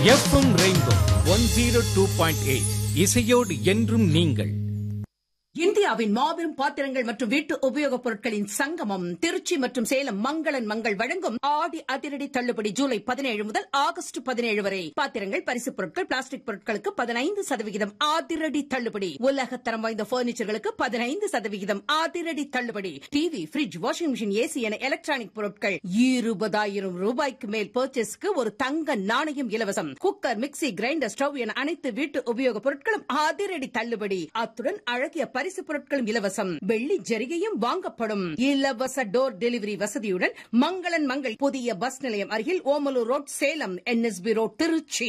FM rainbow one zero two point eight இசையோடு என்றும் நீங்கள் இந்தியாவின் மாபெரும் பாத்திரங்கள் மற்றும் வீட்டு உபயோகப் பொருட்களின் சங்கமம் திருச்சி மற்றும் சேலம் மங்களன் மங்கள் வழங்கும் ஆடி அதிரடி தள்ளுபடி ஜூலை பதினேழு முதல் ஆகஸ்ட் பதினேழு வரை பாத்திரங்கள் பரிசுப் பொருட்கள் பிளாஸ்டிக் பொருட்களுக்கு பதினைந்து சதவிகிதம் அதிரடி தள்ளுபடி உலகத்தரம் வாய்ந்த பர்னிச்சர்களுக்கு பதினைந்து சதவிகிதம் அதிரடி தள்ளுபடி TV fridge washing machine AC என எலக்ட்ரானிக் பொருட்கள் இருபதாயிரம் ரூபாய்க்கு மேல் பர்ச்சேஸ்க்கு ஒரு தங்க நாணயம் இலவசம் குக்கர் மிக்ஸி கிரைண்டர் ஸ்டவ் என அனைத்து வீட்டு உபயோகப் பொருட்களும் அதிரடி தள்ளுபடி அத்துடன் அழகிய பரிசு பொருட்களும் இலவசம் வெள்ளி ஜரிகையும் வாங்கப்படும் இலவச டோர் டெலிவரி வசதியுடன் மங்களன் மங்கள் புதிய பஸ் நிலையம் அருகில் Omalur road Salem NSB road Tiruchi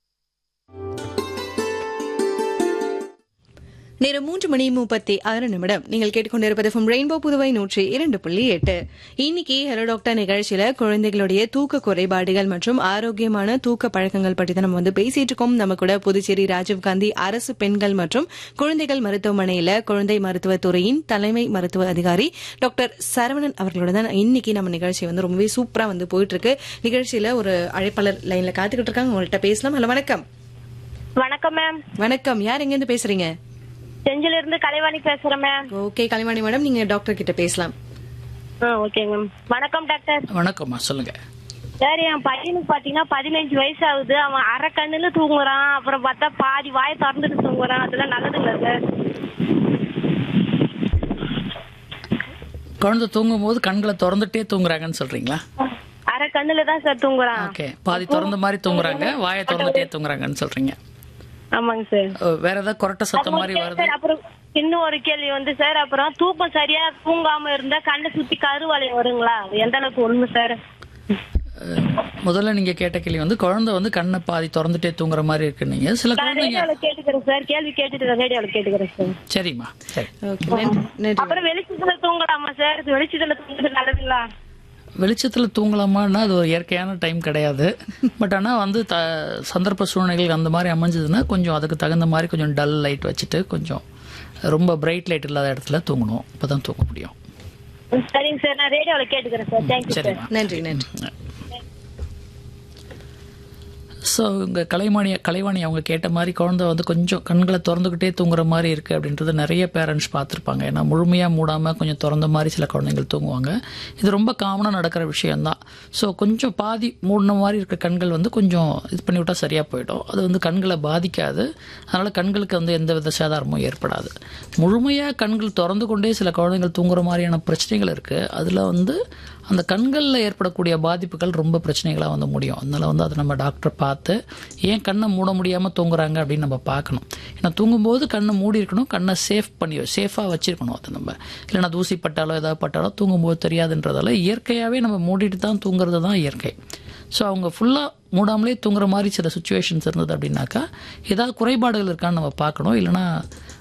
நேரம் மூன்று மணி முப்பத்தி ஆறு நிமிடம் நீங்கள் கேட்டுக்கொண்டிருப்பது ஃப்ரம் ரெயின்போ புதுவை நூற்றி இரண்டு புள்ளி எட்டு இன்னைக்கு ஹலோ டாக்டர் நிகழ்ச்சியில குழந்தைகளுடைய தூக்க குறைபாடுகள் மற்றும் ஆரோக்கியமான தூக்க பழக்கங்கள் பற்றி தான் நம்ம வந்து பேசிட்டு இருக்கோம் நம்ம கூட புதுச்சேரி ராஜீவ்காந்தி அரசு பெண்கள் மற்றும் குழந்தைகள் மருத்துவமனையில குழந்தை மருத்துவ துறையின் தலைமை மருத்துவ அதிகாரி டாக்டர் சரவணன் அவர்களோட தான் இன்னைக்கு நம்ம நிகழ்ச்சி வந்து ரொம்பவே சூப்பரா வந்து போயிட்டு இருக்கு நிகழ்ச்சியில ஒரு அழைப்பாளர் லைன்ல காத்துக்கிட்டு இருக்காங்க உங்கள்கிட்ட பேசலாம் ஹலோ வணக்கம் வணக்கம் மேம் வணக்கம் யார் எங்க இருந்து பேசுறீங்க செஞ்சில இருந்து கலைவாணி பேசுறேன் மேம் ஓகே கலைவாணி மேடம் நீங்க டாக்டர் கிட்ட பேசலாம் ஆ ஓகே மேம் வணக்கம் டாக்டர் வணக்கம்மா சொல்லுங்க சார் என் பையனுக்கு பாத்தீங்கன்னா பதினஞ்சு வயசு ஆகுது அவன் அரை கண்ணுல தூங்குறான் அப்புறம் பார்த்தா பாதி வாயை திறந்துட்டு தூங்குறான் அதெல்லாம் நல்லதுங்களா சார் குழந்தை தூங்கும் போது கண்களை திறந்துட்டே தூங்குறாங்கன்னு சொல்றீங்களா அரை கண்ணுல தான் சார் தூங்குறான் ஓகே பாதி திறந்த மாதிரி தூங்குறாங்க வாயை திறந்துட்டே தூங்குறாங்கன்னு சொல்றீங்க ஆமாங்க சார் ஓ, வேற ஏதாவது கொரட்டை சத்தம் மாதிரி வருது சார் அப்புறம் இன்னும் ஒரு கேள்வி வந்து சார் அப்புறம் தூக்கம் சரியா தூங்காம இருந்தா கண்ணை சுத்தி கருவலை வருங்களா அது எந்த அளவுக்கு உண்மை சார் அஹ், முதல்ல நீங்க கேட்ட கேள்வி வந்து குழந்தை வந்து கண்ணை பாதி திறந்துட்டே தூங்குற மாதிரி இருக்கு நீங்க சில நான் குழந்தைங்க ரேடியோல கேட்டுக்கிறேன் சார் கேள்வி கேட்டுட்டு ரேடியோல கேட்டுக்கிறேன் சார் சரிம்மா சரி ஓகே நன்றி நன்றி அப்புறம் வெளிச்சத்துல தூங்கலாமா சார் வெளிச்சத்துல தூங்குறது நல்லதுங்களா வெளிச்சத்தில் தூங்கலாமான்னா அது ஒரு இயற்கையான டைம் கிடையாது பட் ஆனால் வந்து த சந்தர்ப்ப சூழ்நிலைகள் அந்த மாதிரி அமைஞ்சதுன்னா கொஞ்சம் அதுக்கு தகுந்த மாதிரி கொஞ்சம் டல் லைட் வச்சுட்டு கொஞ்சம் ரொம்ப பிரைட் லைட் இல்லாத இடத்துல தூங்கணும் அப்போ தான் தூங்க முடியும் சரிங்க சார் நான் ரேடியோல கேட்டுக்கிறேன் சார் தேங்க்யூ சார் சரிம்மா நன்றி நன்றி ஸோ இங்கே கலைவாணி கலைவாணி அவங்க கேட்ட மாதிரி குழந்தை வந்து கொஞ்சம் கண்களை திறந்துக்கிட்டே தூங்குற மாதிரி இருக்குது அப்படின்றது நிறைய பேரண்ட்ஸ் பார்த்துருப்பாங்க ஏன்னா முழுமையாக மூடாமல் கொஞ்சம் திறந்த மாதிரி சில குழந்தைகள் தூங்குவாங்க இது ரொம்ப காமனாக நடக்கிற விஷயம்தான் ஸோ கொஞ்சம் பாதி மூடின மாதிரி இருக்க கண்கள் வந்து கொஞ்சம் இது பண்ணி விட்டால் சரியாக போயிடும் அது வந்து கண்களை பாதிக்காது அதனால் கண்களுக்கு வந்து எந்த வித சேதாரமும் ஏற்படாது முழுமையாக கண்கள் திறந்து கொண்டே சில குழந்தைகள் தூங்குற மாதிரியான பிரச்சனைகள் இருக்குது அதில் வந்து அந்த கண்களில் ஏற்படக்கூடிய பாதிப்புகள் ரொம்ப பிரச்சனைகளாக வந்து முடியும் அதனால வந்து அதை நம்ம டாக்டர் பார்த்து ஏன் கண்ணை மூட முடியாமல் தூங்குறாங்க அப்படின்னு நம்ம பார்க்கணும் ஏன்னா தூங்கும்போது கண்ணை மூடி இருக்கணும் கண்ணை சேஃப் பண்ணி சேஃபாக வச்சிருக்கணும் அதை நம்ம இல்லைன்னா தூசி பட்டாலோ ஏதாவது பட்டாலோ தூங்கும்போது தெரியாதுன்றதால இயற்கையாகவே நம்ம மூடிட்டு தான் தூங்குறது தான் இயற்கை ஸோ அவங்க ஃபுல்லாக மூடாமலே தூங்குற மாதிரி சில சுச்சுவேஷன்ஸ் இருந்தது அப்படின்னாக்கா ஏதாவது குறைபாடுகள் இருக்கான்னு நம்ம பார்க்கணும் இல்லைன்னா